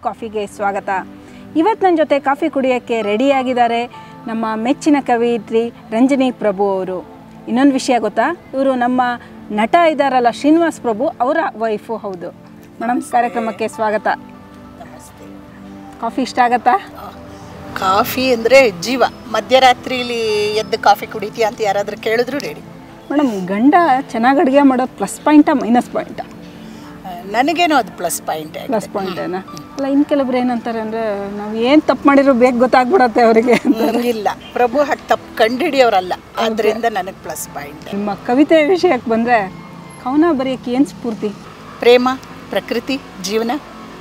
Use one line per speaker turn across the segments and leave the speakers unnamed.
ಕಾಫಿಗೆ ಸ್ವಾಗತ ಇವತ್ತು ನನ್ನ ಜೊತೆ ಕಾಫಿ ಕುಡಿಯೋಕ್ಕೆ ರೆಡಿಯಾಗಿದ್ದಾರೆ ನಮ್ಮ ಮೆಚ್ಚಿನ ಕವಿಯಿತ್ರಿ ರಂಜನಿ ಪ್ರಭು ಅವರು ಇನ್ನೊಂದು ವಿಷಯ ಗೊತ್ತಾ ಇವರು ನಮ್ಮ ನಟ ಇದ್ದಾರಲ್ಲ ಶ್ರೀನಿವಾಸ್ ಪ್ರಭು ಅವರ ವೈಫು ಹೌದು ಮೇಡಮ್ ಕಾರ್ಯಕ್ರಮಕ್ಕೆ ಸ್ವಾಗತ ಕಾಫಿ ಇಷ್ಟ ಆಗತ್ತಾ
ಕಾಫಿ ಅಂದರೆ ಜೀವ ಮಧ್ಯರಾತ್ರಿಲಿ ಎದ್ದು ಕಾಫಿ ಕುಡಿತೀಯ ಅಂತ ಯಾರಾದರೂ ಕೇಳಿದ್ರು ರೆಡಿ
ಮೇಡಮ್ ಗಂಡ ಚೆನ್ನಾಗಿ ಅಡುಗೆ ಮಾಡೋದು ಪ್ಲಸ್ ಪಾಯಿಂಟಾ ಮೈನಸ್ ಪಾಯಿಂಟಾ
ನನಗೇನೋ ಅದು ಪ್ಲಸ್ ಪಾಯಿಂಟ್
ಪ್ಲಸ್ ಪಾಯಿಂಟೇನಾ ಅಲ್ಲ ಇನ್ನು ಕೆಲವ್ರು ಏನಂತಾರೆ ಅಂದರೆ ನಾವು ಏನು ತಪ್ಪು ಮಾಡಿರೋ ಬೇಗ ಗೊತ್ತಾಗ್ಬಿಡತ್ತೆ ಅವರಿಗೆ
ಇಲ್ಲ ಪ್ರಭು ಹಾಗೆ ತಪ್ಪು ಕಂಡುಹಿಡಿಯೋರಲ್ಲ ಆದ್ದರಿಂದ ನನಗೆ ಪ್ಲಸ್ ಪಾಯಿಂಟ್
ನಿಮ್ಮ ಕವಿತೆ ವಿಷಯಕ್ಕೆ ಬಂದರೆ ಕವನ ಬರೆಯೋಕ್ಕೆ ಏನು ಸ್ಫೂರ್ತಿ
ಪ್ರೇಮ ಪ್ರಕೃತಿ ಜೀವನ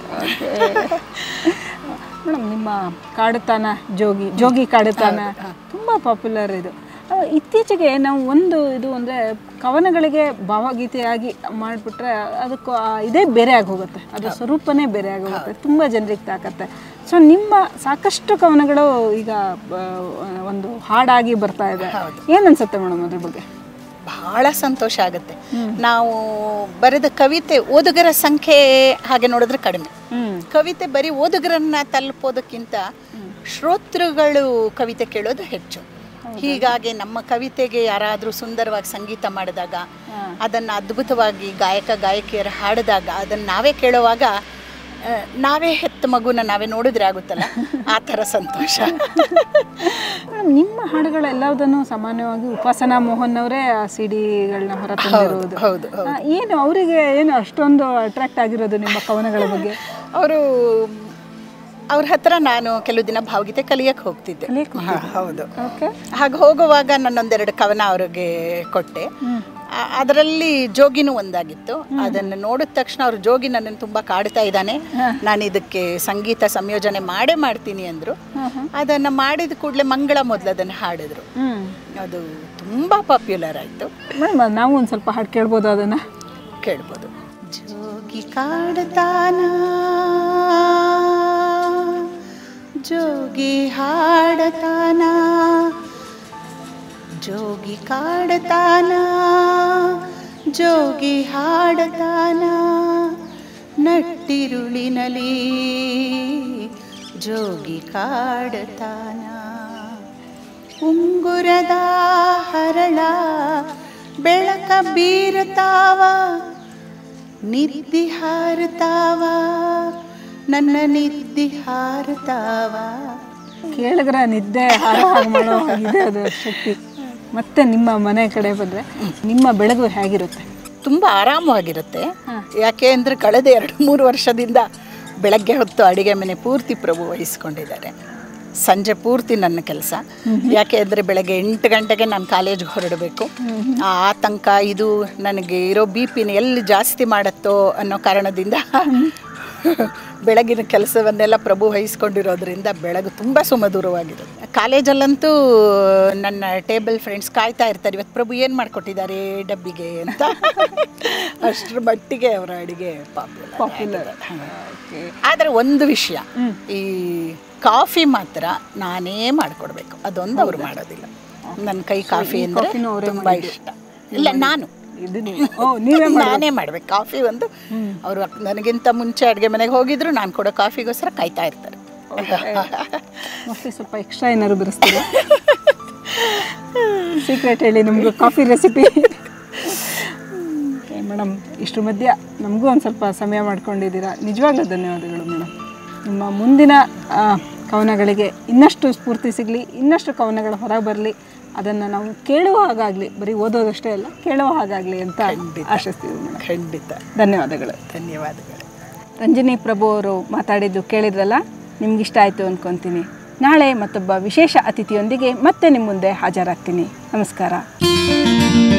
ಮೇಡಮ್ ನಿಮ್ಮ ಕಾಡುತ್ತಾನ ಜೋಗಿ ಜೋಗಿ ಕಾಡುತ್ತಾನ ತುಂಬ ಪಾಪ್ಯುಲರ್ ಇದು ಆ, ಇತ್ತೀಚೆಗೆ ನಾವು ಒಂದು ಇದು ಅಂದರೆ ಕವನಗಳಿಗೆ ಭಾವಗೀತೆಯಾಗಿ ಮಾಡಿಬಿಟ್ರೆ ಅದಕ್ಕೆ ಆ ಇದೇ ಬೇರೆ ಆಗಿ ಹೋಗುತ್ತೆ ಅದರ ಸ್ವರೂಪನೇ ಬೇರೆ ಆಗಿ ಹೋಗುತ್ತೆ ತುಂಬ ಜನರಿಗೆ ತಾಕತ್ತೆ ಸೊ ನಿಮ್ಮ ಸಾಕಷ್ಟು ಕವನಗಳು ಈಗ ಆ, ಒಂದು ಹಾಡಾಗಿ ಬರ್ತಾ ಇದೆ ಏನು ಅನ್ಸುತ್ತೆ ಮೇಡಮ್ ಅದ್ರ ಬಗ್ಗೆ
ಬಹಳ ಸಂತೋಷ ಆಗುತ್ತೆ ನಾವು ಬರೆದ ಕವಿತೆ ಓದುಗರ ಸಂಖ್ಯೆ ಹಾಗೆ ನೋಡಿದ್ರೆ ಕಡಿಮೆ
ಹ್ಞೂ
ಕವಿತೆ ಬರೀ ಓದುಗರನ್ನ ತಲುಪೋದಕ್ಕಿಂತ ಶ್ರೋತೃಗಳು ಕವಿತೆ ಕೇಳೋದು ಹೆಚ್ಚು ಹೀಗಾಗಿ ನಮ್ಮ ಕವಿತೆಗೆ ಯಾರಾದರೂ ಸುಂದರವಾಗಿ ಸಂಗೀತ ಮಾಡಿದಾಗ ಅದನ್ನು ಅದ್ಭುತವಾಗಿ ಗಾಯಕ ಗಾಯಕಿಯರು ಹಾಡಿದಾಗ ಅದನ್ನು ನಾವೇ ಕೇಳುವಾಗ ಆ, ನಾವೇ ಹೆತ್ತ ಮಗುನ ನಾವೇ ನೋಡಿದ್ರೆ ಆಗುತ್ತಲ್ಲ ಆ ಥರ ಸಂತೋಷ
ಮೇಡಮ್ ನಿಮ್ಮ ಹಾಡುಗಳೆಲ್ಲದನ್ನು ಸಾಮಾನ್ಯವಾಗಿ ಉಪಾಸನಾ ಮೋಹನ್ ಅವರೇ ಆ ಸಿ ಡಿಗಳನ್ನ ಹೊರ ತಂದಿರೋದು
ಹೌದು
ಆ, ಏನು ಅವರಿಗೆ ಏನು ಅಷ್ಟೊಂದು ಅಟ್ರಾಕ್ಟ್ ಆಗಿರೋದು ನಿಮ್ಮ ಕವನಗಳ ಬಗ್ಗೆ
ಅವರು ಅವ್ರ ಹತ್ರ ನಾನು ಕೆಲವು ದಿನ ಭಾವಗೀತೆ ಕಲಿಯಕ್ಕೆ ಹೋಗ್ತಿದ್ದೆ
ಕಲಿಯಕ್ಕೆ
ಹಾ, ಹೌದು
ಓಕೆ
ಹಾಗೆ ಹೋಗುವಾಗ ನಾನೊಂದೆರಡು ಕವನ ಅವ್ರಿಗೆ ಕೊಟ್ಟೆ ಆ- ಅದರಲ್ಲಿ ಜೋಗಿನೂ ಒಂದಾಗಿತ್ತು ಅದನ್ನು ನೋಡಿದ ತಕ್ಷಣ ಅವ್ರು ಜೋಗಿ ನನ್ನನ್ನು ತುಂಬ ಕಾಡ್ತಾ ಇದ್ದಾನೆ ನಾನು ಇದಕ್ಕೆ ಸಂಗೀತ ಸಂಯೋಜನೆ ಮಾಡೇ ಮಾಡ್ತೀನಿ ಅಂದರು ಅದನ್ನು ಮಾಡಿದ ಕೂಡಲೇ ಮಂಗಳ ಮೊದಲು ಅದನ್ನು ಹಾಡಿದ್ರು
ಹ್ಞೂ
ಅದು ತುಂಬ ಪಾಪ್ಯುಲರ್ ಆಯಿತು
ಮೇಡಮ್ ನಾವು ಒಂದು ಸ್ವಲ್ಪ ಹಾಡು ಕೇಳ್ಬೋದು ಅದನ್ನು
ಕೇಳ್ಬೋದು ಜೋಗಿ ಕಾಡ್ತಾನ ಜೋಗಿ ಹಾಡತಾನ ಜೋಗಿ ಕಾಡ್ತಾನ ಜೋಗಿ ಹಾಡತಾನ ನಟ್ಟಿರುಳಿನಲಿ ಜೋಗಿ ಕಾಡತಾನ ಉಂಗುರದ ಹರಳ ಬೆಳಕ ಬೀರತಾವ ನಿದ್ದಿ ಹಾರತಾವ ನನ್ನ ನಿದ್ದಿ ಹಾರತಾವ
ಕೇಳಿದ್ರೆ ನಿದ್ದೆ ಹಾಳು ಹಾಗೆ ಮಾಡೋ ಹಾಗಿದೆ ಅದು ಶಕ್ತಿ ಮತ್ತೆ ನಿಮ್ಮ ಮನೆ ಕಡೆ ಬಂದರೆ ನಿಮ್ಮ ಬೆಳಗು ಹೇಗಿರುತ್ತೆ
ತುಂಬ ಆರಾಮವಾಗಿರುತ್ತೆ ಯಾಕೆ ಅಂದರೆ ಕಳೆದ ಎರಡು ಮೂರು ವರ್ಷದಿಂದ ಬೆಳಗ್ಗೆ ಹೊತ್ತು ಅಡಿಗೆ ಮನೆ ಪೂರ್ತಿ ಪ್ರಭು ವಹಿಸ್ಕೊಂಡಿದ್ದಾರೆ ಸಂಜೆ ಪೂರ್ತಿ ನನ್ನ ಕೆಲಸ ಯಾಕೆ ಅಂದರೆ ಬೆಳಗ್ಗೆ ಎಂಟು ಗಂಟೆಗೆ ನಾನು ಕಾಲೇಜ್ಗೆ ಹೊರಡಬೇಕು ಆ ಆತಂಕ ಇದು ನನಗೆ ಇರೋ ಬಿ ಪಿನ ಎಲ್ಲಿ ಜಾಸ್ತಿ ಮಾಡತ್ತೋ ಅನ್ನೋ ಕಾರಣದಿಂದ ಬೆಳಗಿನ ಕೆಲಸವನ್ನೆಲ್ಲ ಪ್ರಭು ವಹಿಸ್ಕೊಂಡಿರೋದ್ರಿಂದ ಬೆಳಗು ತುಂಬ ಸುಮಧುರವಾಗಿರುತ್ತೆ ಕಾಲೇಜಲ್ಲಂತೂ ನನ್ನ ಟೇಬಲ್ ಫ್ರೆಂಡ್ಸ್ ಕಾಯ್ತಾ ಇರ್ತಾರೆ ಇವತ್ತು ಪ್ರಭು ಏನು ಮಾಡಿಕೊಟ್ಟಿದ್ದಾರೆ ಡಬ್ಬಿಗೆ ಅಂತ ಅಷ್ಟರ ಮಟ್ಟಿಗೆ ಅವರ ಅಡಿಗೆ ಪಾಪ್ಯುಲರ್
ಪಾಪ್ಯುಲರ್ ಓಕೆ
ಆದರೆ ಒಂದು ವಿಷಯ ಈ ಕಾಫಿ ಮಾತ್ರ ನಾನೇ ಮಾಡಿಕೊಡ್ಬೇಕು ಅದೊಂದು ಅವ್ರು ಮಾಡೋದಿಲ್ಲ ನನ್ನ ಕೈ ಕಾಫಿ ಅಂದರೆ
ಕಾಫಿನೂ ಅವರೇ
ತುಂಬ ಇಷ್ಟ ಇಲ್ಲ ನಾನು
ಇದು ನೀವು ಓ ನೀವೇ
ನಾನೇ ಮಾಡ್ಬೇಕು ಕಾಫಿ ಒಂದು ಅವರು ನನಗಿಂತ ಮುಂಚೆ ಅಡುಗೆ ಮನೆಗೆ ಹೋಗಿದ್ರು ನಾನು ಕೊಡೋ ಕಾಫಿಗೋಸ್ಕರ ಕಾಯ್ತಾ ಇರ್ತಾರೆ
ಮೋಸ್ಟ್ಲಿ ಸ್ವಲ್ಪ ಎಕ್ಸ್ಟ್ರಾ ಏನಾದ್ರು ಬೆರೆಸ್ತೀರಾ ಸೀಕ್ರೆಟ್ ಹೇಳಿ ನಮಗೂ ಕಾಫಿ ರೆಸಿಪಿ ಓಕೆ ಮೇಡಮ್ ಇಷ್ಟ್ರ ಮಧ್ಯ ನಮಗೂ ಒಂದು ಸ್ವಲ್ಪ ಸಮಯ ಮಾಡ್ಕೊಂಡಿದ್ದೀರಾ ನಿಜವಾಗ್ಲೂ ಧನ್ಯವಾದಗಳು ಮೇಡಮ್ ನಿಮ್ಮ ಮುಂದಿನ ಆ, ಕವನಗಳಿಗೆ ಇನ್ನಷ್ಟು ಸ್ಫೂರ್ತಿ ಸಿಗಲಿ ಇನ್ನಷ್ಟು ಕವನಗಳು ಹೊರಗೆ ಬರಲಿ ಅದನ್ನು ನಾವು ಕೇಳುವ ಹಾಗಾಗಲಿ ಬರೀ ಓದೋದಷ್ಟೇ ಅಲ್ಲ ಕೇಳುವ ಹಾಗಾಗಲಿ ಅಂತ ಆಶಿಸ್ತೀವಿ ಮೇಡಮ್
ಖಂಡಿತ
ಧನ್ಯವಾದಗಳು
ಧನ್ಯವಾದಗಳು
ರಂಜನಿ ಪ್ರಭು ಅವರು ಮಾತಾಡಿದ್ದು ಕೇಳಿದ್ರಲ್ಲ ನಿಮ್ಗಿಷ್ಟ ಆಯಿತು ಅಂದ್ಕೊತೀನಿ ನಾಳೆ ಮತ್ತೊಬ್ಬ ವಿಶೇಷ ಅತಿಥಿಯೊಂದಿಗೆ ಮತ್ತೆ ನಿಮ್ಮ ಮುಂದೆ ಹಾಜರಾಗ್ತೀನಿ ನಮಸ್ಕಾರ